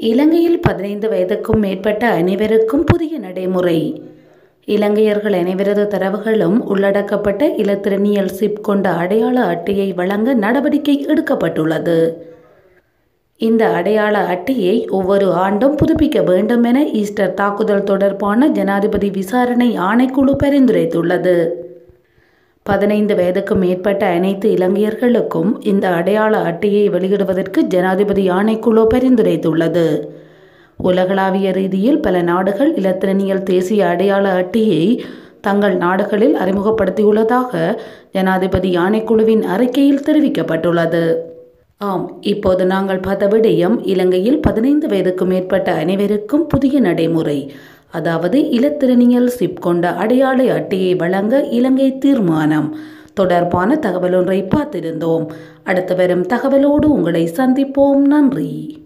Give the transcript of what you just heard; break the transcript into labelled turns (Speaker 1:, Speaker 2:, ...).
Speaker 1: இலங்கையில் பதினைந்து வயதுக்கும் மேற்பட்ட அனைவருக்கும் புதிய நடைமுறை இலங்கையர்கள் அனைவரது தரவுகளும் உள்ளடக்கப்பட்ட இலத்திரனியல் சிப் கொண்ட அடையாள அட்டையை வழங்க நடவடிக்கை எடுக்கப்பட்டுள்ளது இந்த அடையாள அட்டையை ஒவ்வொரு ஆண்டும் புதுப்பிக்க வேண்டும் என ஈஸ்டர் தாக்குதல் தொடர்பான ஜனாதிபதி விசாரணை ஆணைக்குழு பரிந்துரைத்துள்ளது பதினைந்து வயதுக்கு மேற்பட்ட அனைத்து இலங்கையர்களுக்கும் இந்த அடையாள அட்டையை வெளியிடுவதற்கு ஜனாதிபதி ஆணைக்குழு பரிந்துரைத்துள்ளது உலகளாவிய ரீதியில் பல நாடுகள் இலத்திரனியல் தேசிய அடையாள அட்டையை தங்கள் நாடுகளில் அறிமுகப்படுத்தியுள்ளதாக ஜனாதிபதி ஆணைக்குழுவின் அறிக்கையில் தெரிவிக்கப்பட்டுள்ளது ஆம் இப்போது நாங்கள் பார்த்த விடயம் இலங்கையில் பதினைந்து வயதுக்கு மேற்பட்ட அனைவருக்கும் புதிய நடைமுறை அதாவது இலத்திரனியல் சிப் கொண்ட அடையாள அட்டையை வழங்க இலங்கை தீர்மானம் தொடர்பான தகவல் ஒன்றை பார்த்திருந்தோம் அடுத்து வரும் தகவலோடு உங்களை சந்திப்போம் நன்றி